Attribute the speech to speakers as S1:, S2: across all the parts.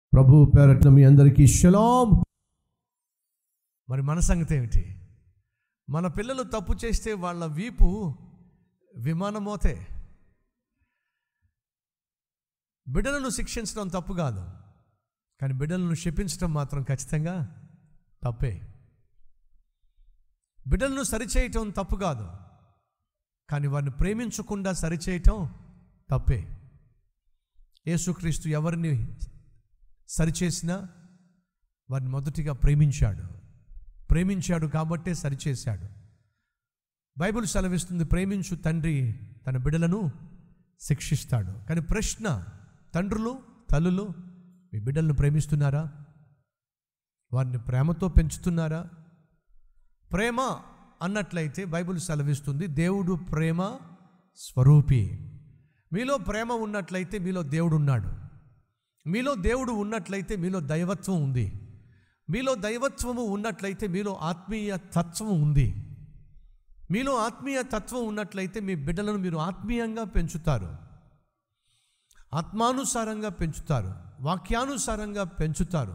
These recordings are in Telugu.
S1: ప్రభు పేరట్న మీ అందరికీ షలాం మరి మన సంగతి ఏమిటి మన పిల్లలు తప్పు చేస్తే వాళ్ళ వీపు విమానమోతే బిడ్డలను శిక్షించడం తప్పు కాదు కానీ బిడ్డలను శపించడం మాత్రం ఖచ్చితంగా తప్పే బిడ్డలను సరిచేయటం తప్పు కాదు కానీ వారిని ప్రేమించకుండా సరిచేయటం తప్పే యేసుక్రీస్తు ఎవరిని సరిచేసినా వారిని మొదటిగా ప్రేమించాడు ప్రేమించాడు కాబట్టే సరిచేశాడు బైబిల్ సెలవిస్తుంది ప్రేమించు తండ్రి తన బిడ్డలను శిక్షిస్తాడు కానీ ప్రశ్న తండ్రులు తల్లులు మీ బిడ్డలను ప్రేమిస్తున్నారా వారిని ప్రేమతో పెంచుతున్నారా ప్రేమ అన్నట్లయితే బైబిల్ సెలవిస్తుంది దేవుడు ప్రేమ స్వరూపి మీలో ప్రేమ ఉన్నట్లయితే మీలో దేవుడు ఉన్నాడు మీలో దేవుడు ఉన్నట్లయితే మీలో దైవత్వం ఉంది మీలో దైవత్వము ఉన్నట్లయితే మీలో ఆత్మీయ తత్వం ఉంది మీలో ఆత్మీయ తత్వం ఉన్నట్లయితే మీ బిడ్డలను మీరు ఆత్మీయంగా పెంచుతారు ఆత్మానుసారంగా పెంచుతారు వాక్యానుసారంగా పెంచుతారు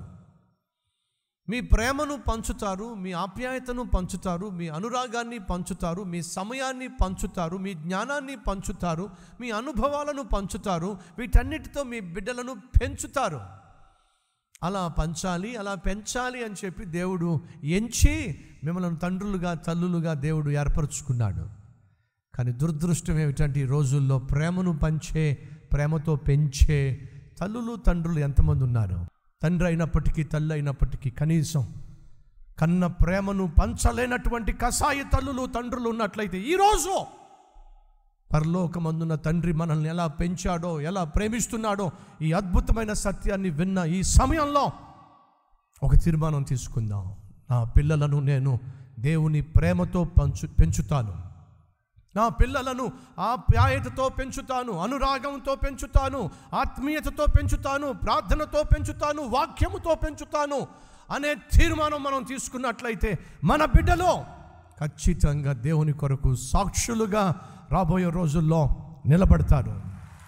S1: మీ ప్రేమను పంచుతారు మీ ఆప్యాయతను పంచుతారు మీ అనురాగాన్ని పంచుతారు మీ సమయాన్ని పంచుతారు మీ జ్ఞానాన్ని పంచుతారు మీ అనుభవాలను పంచుతారు వీటన్నిటితో మీ బిడ్డలను పెంచుతారు అలా పంచాలి అలా పెంచాలి అని చెప్పి దేవుడు ఎంచి మిమ్మల్ని తండ్రులుగా తల్లులుగా దేవుడు ఏర్పరచుకున్నాడు కానీ దురదృష్టం ఏమిటంటే ఈ రోజుల్లో ప్రేమను పంచే ప్రేమతో పెంచే తల్లులు తండ్రులు ఎంతమంది ఉన్నారు తండ్రి అయినప్పటికీ తల్లి అయినప్పటికీ కనీసం కన్న ప్రేమను పంచలేనటువంటి కసాయి తల్లులు తండ్రులు ఉన్నట్లయితే ఈరోజు పరలోకమందున్న తండ్రి మనల్ని ఎలా పెంచాడో ఎలా ప్రేమిస్తున్నాడో ఈ అద్భుతమైన సత్యాన్ని విన్న ఈ సమయంలో ఒక తీర్మానం తీసుకుందాం నా పిల్లలను నేను దేవుని ప్రేమతో పంచు పెంచుతాను నా పిల్లలను ఆప్యాయతతో పెంచుతాను అనురాగంతో పెంచుతాను ఆత్మీయతతో పెంచుతాను ప్రార్థనతో పెంచుతాను వాక్యముతో పెంచుతాను అనే తీర్మానం మనం తీసుకున్నట్లయితే మన బిడ్డలో ఖచ్చితంగా దేవుని కొరకు సాక్షులుగా రాబోయే రోజుల్లో నిలబడతారు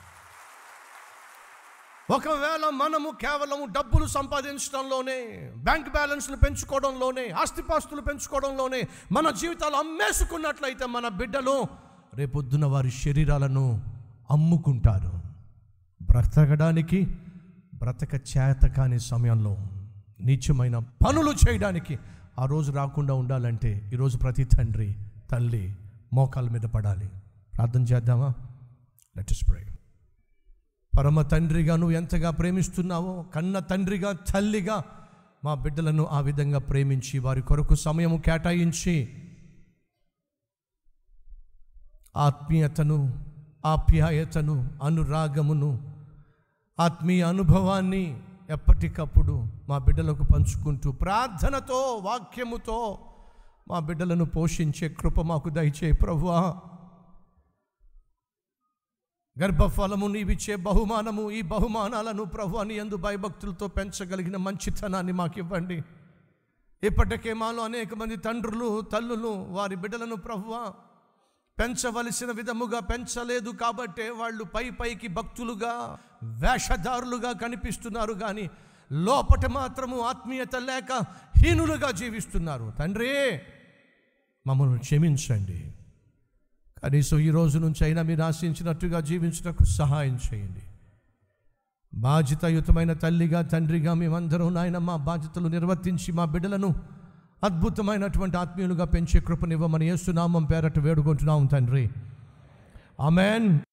S1: ఒకవేళ మనము కేవలం డబ్బులు సంపాదించడంలోనే బ్యాంక్ బ్యాలెన్స్లు పెంచుకోవడంలోనే ఆస్తిపాస్తులు పెంచుకోవడంలోనే మన జీవితాలు అమ్మేసుకున్నట్లయితే మన బిడ్డలు రేపొద్దున వారి శరీరాలను అమ్ముకుంటారు బ్రతకడానికి బ్రతక చేత కాని సమయంలో నీచమైన పనులు చేయడానికి ఆ రోజు రాకుండా ఉండాలంటే ఈరోజు ప్రతి తండ్రి తల్లి మోకాల మీద పడాలి ప్రార్థన చేద్దామా లెట్ us pray పరమ తండ్రిగా నువ్వు ఎంతగా ప్రేమిస్తున్నావో కన్న తండ్రిగా తల్లిగా మా బిడ్డలను ఆ విధంగా ప్రేమించి వారి కొరకు సమయము కేటాయించి ఆత్మీయతను ఆప్యాయతను అనురాగమును ఆత్మీయ అనుభవాన్ని ఎప్పటికప్పుడు మా బిడ్డలకు పంచుకుంటూ ప్రార్థనతో వాక్యముతో మా బిడ్డలను పోషించే కృప మాకు దయచే ప్రభువా గర్భఫలము నీవిచ్చే బహుమానము ఈ బహుమానాలను ప్రభు అని ఎందు భయభక్తులతో పెంచగలిగిన మంచితనాన్ని మాకు ఇవ్వండి ఇప్పటికే మాలో అనేక మంది తండ్రులు తల్లులు వారి బిడ్డలను ప్రభువా పెంచవలసిన విధముగా పెంచలేదు కాబట్టే వాళ్ళు పై పైకి భక్తులుగా వేషధారులుగా కనిపిస్తున్నారు కానీ లోపట మాత్రము ఆత్మీయత లేక హీనులుగా జీవిస్తున్నారు తండ్రి మమ్మల్ని క్షమించండి కనీసం ఈ రోజు నుంచి అయినా మీరు ఆశించినట్టుగా జీవించుటకు సహాయం చేయండి బాధ్యతాయుతమైన తల్లిగా తండ్రిగా మేమందరం నాయన మా బాధ్యతలు నిర్వర్తించి మా బిడ్డలను అద్భుతమైనటువంటి ఆత్మీయులుగా పెంచే కృపనివ్వమని ఏసునామం పేరట వేడుకుంటున్నాం తండ్రి ఆమెన్